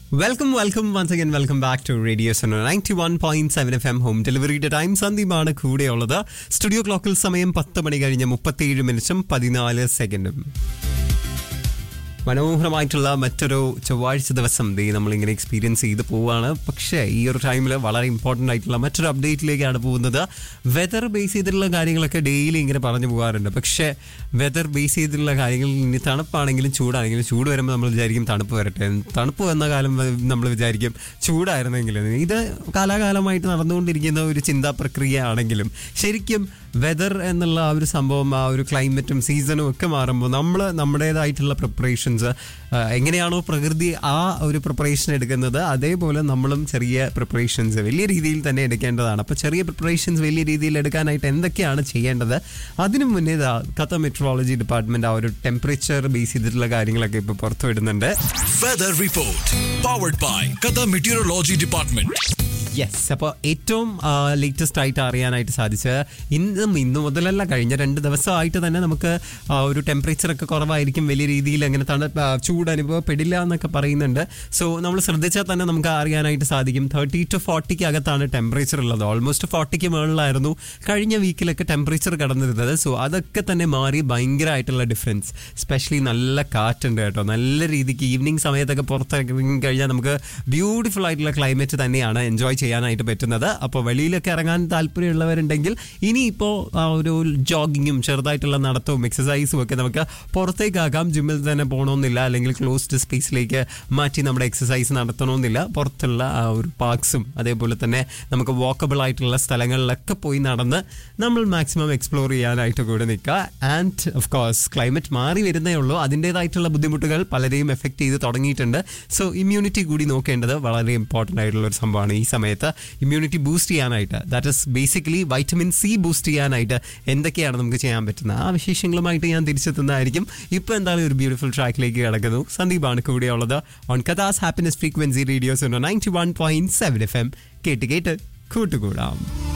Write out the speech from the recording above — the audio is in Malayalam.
Welcome welcome once again welcome back to radio Suno ninety one point seven F M home ഡെലിവറിയുടെ ടൈം സന്ദീപാണ് കൂടെയുള്ളത് സ്റ്റുഡിയോ ക്ലോക്കിൽ സമയം പത്ത് മണി കഴിഞ്ഞ് മുപ്പത്തിയേഴ് മിനിറ്റും പതിനാല് സെക്കൻഡും മനോഹരമായിട്ടുള്ള മറ്റൊരു ചൊവ്വാഴ്ച ദിവസം ദേ നമ്മളിങ്ങനെ എക്സ്പീരിയൻസ് ചെയ്ത് പോവുകയാണ് പക്ഷേ ഈ ഒരു ടൈമിൽ വളരെ ഇമ്പോർട്ടൻ്റ് ആയിട്ടുള്ള മറ്റൊരു അപ്ഡേറ്റിലേക്കാണ് പോകുന്നത് വെതർ ബേസ് ചെയ്തിട്ടുള്ള കാര്യങ്ങളൊക്കെ ഡെയിലി ഇങ്ങനെ പറഞ്ഞു പോകാറുണ്ട് പക്ഷേ വെതർ ബേസ് ചെയ്തിട്ടുള്ള കാര്യങ്ങൾ ഇനി തണുപ്പാണെങ്കിലും ചൂടാണെങ്കിലും ചൂട് വരുമ്പോൾ നമ്മൾ വിചാരിക്കും തണുപ്പ് വരട്ടെ തണുപ്പ് വന്ന കാലം നമ്മൾ വിചാരിക്കും ചൂടായിരുന്നെങ്കിൽ ഇത് കാലാകാലമായിട്ട് നടന്നുകൊണ്ടിരിക്കുന്ന ഒരു ചിന്താ പ്രക്രിയ ആണെങ്കിലും ശരിക്കും വെതർ എന്നുള്ള ആ ഒരു സംഭവം ആ ഒരു ക്ലൈമറ്റും സീസണും ഒക്കെ മാറുമ്പോൾ നമ്മൾ നമ്മുടേതായിട്ടുള്ള പ്രിപ്പറേഷൻസ് എങ്ങനെയാണോ പ്രകൃതി ആ ഒരു പ്രിപ്പറേഷൻ എടുക്കുന്നത് അതേപോലെ നമ്മളും ചെറിയ പ്രിപ്പറേഷൻസ് വലിയ രീതിയിൽ തന്നെ എടുക്കേണ്ടതാണ് അപ്പോൾ ചെറിയ പ്രിപ്പറേഷൻസ് വലിയ രീതിയിൽ എടുക്കാനായിട്ട് എന്തൊക്കെയാണ് ചെയ്യേണ്ടത് അതിനു മുന്നേ ദാ ഖത്ത മെട്രോളജി ഡിപ്പാർട്ട്മെന്റ് ആ ഒരു ടെമ്പറേച്ചർ ബേസ് ചെയ്തിട്ടുള്ള കാര്യങ്ങളൊക്കെ ഇപ്പോൾ പുറത്തുവിടുന്നുണ്ട് Weather Report. Powered by Qatar Meteorology Department. Yes അപ്പോൾ ഏറ്റവും ലേറ്റസ്റ്റ് ആയിട്ട് അറിയാനായിട്ട് സാധിച്ചത് ഇന്നും ഇന്നു മുതലല്ല കഴിഞ്ഞ രണ്ട് ദിവസമായിട്ട് തന്നെ നമുക്ക് ആ, ഒരു ടെമ്പറേച്ചർ ഒക്കെ കുറവായിരിക്കും വലിയ രീതിയിൽ അങ്ങനെ തണു ആ, ചൂട് അനുഭവപ്പെടില്ല എന്നൊക്കെ പറയുന്നുണ്ട് സോ നമ്മൾ ശ്രദ്ധിച്ചാൽ തന്നെ നമുക്ക് അറിയാനായിട്ട് സാധിക്കും തേർട്ടി ടു ഫോർട്ടിക്ക് അകത്താണ് ടെമ്പറേച്ചർ ഉള്ളത് ഓൾമോസ്റ്റ് ഫോർട്ടിക്ക് മുകളിലായിരുന്നു കഴിഞ്ഞ വീക്കിലൊക്കെ ടെമ്പറേച്ചർ കടന്നിരുന്നത് സോ അതൊക്കെ തന്നെ മാറി ഭയങ്കരമായിട്ടുള്ള ഡിഫറൻസ് സ്പെഷ്യലി നല്ല കാറ്റുണ്ട് കേട്ടോ നല്ല രീതിക്ക് ഈവനിങ് സമയത്തൊക്കെ പുറത്തിറങ്ങി കഴിഞ്ഞാൽ നമുക്ക് ബ്യൂട്ടിഫുൾ ആയിട്ടുള്ള ക്ലൈമറ്റ് തന്നെയാണ് എൻജോയ് ചെയ്യാനായിട്ട് പറ്റുന്നത് അപ്പോൾ വെളിയിലൊക്കെ ഇറങ്ങാൻ താല്പര്യമുള്ളവരുണ്ടെങ്കിൽ ഇനിയിപ്പോൾ ആ ഒരു ജോഗിങ്ങും ചെറുതായിട്ടുള്ള നടത്തവും എക്സസൈസും ഒക്കെ നമുക്ക് പുറത്തേക്കാക്കാം ജിമ്മിൽ തന്നെ പോകണമെന്നില്ല അല്ലെങ്കിൽ ക്ലോസ്ഡ് സ്പേസിലേക്ക് മാറ്റി നമ്മുടെ എക്സസൈസ് നടത്തണമെന്നില്ല പുറത്തുള്ള ആ ഒരു പാർക്സും അതേപോലെ തന്നെ നമുക്ക് വാക്കബിൾ ആയിട്ടുള്ള സ്ഥലങ്ങളിലൊക്കെ പോയി നടന്ന് നമ്മൾ മാക്സിമം എക്സ്പ്ലോർ ചെയ്യാനായിട്ട് കൂടെ നിൽക്കുക ആൻഡ് ഓഫ് കോഴ്സ് ക്ലൈമറ്റ് മാറി വരുന്നേ ഉള്ളൂ അതിൻ്റെതായിട്ടുള്ള ബുദ്ധിമുട്ടുകൾ പലരെയും എഫക്ട് ചെയ്ത് തുടങ്ങിയിട്ടുണ്ട് സോ ഇമ്മ്യൂണിറ്റി കൂടി നോക്കേണ്ടത് വളരെ ഇമ്പോർട്ടൻ്റ് ആയിട്ടുള്ള ഒരു സംഭവമാണ് ഈ സമയത്ത് ഇമ്മ്യൂണിറ്റി ബൂസ്റ്റ് ചെയ്യാനായിട്ട് that is basically vitamin C boost ചെയ്യാനായിട്ട് എന്തൊക്കെയാണ് നമുക്ക് ചെയ്യാൻ പറ്റുന്നത് ആ വിശേഷങ്ങളുമായിട്ട് ഞാൻ തിരിച്ചെത്തുന്നതായിരിക്കും ഇപ്പോൾ എന്തായാലും ഒരു ബ്യൂട്ടിഫുൾ ട്രാക്കിലേക്ക് കിടക്കുന്നു സന്ദീപാണ് കൂടെയുള്ളത് on Qatar's happiness frequency radio's ninety one point seven F M കേട്ട് കേട്ട് കൂട്ടുകൂടാം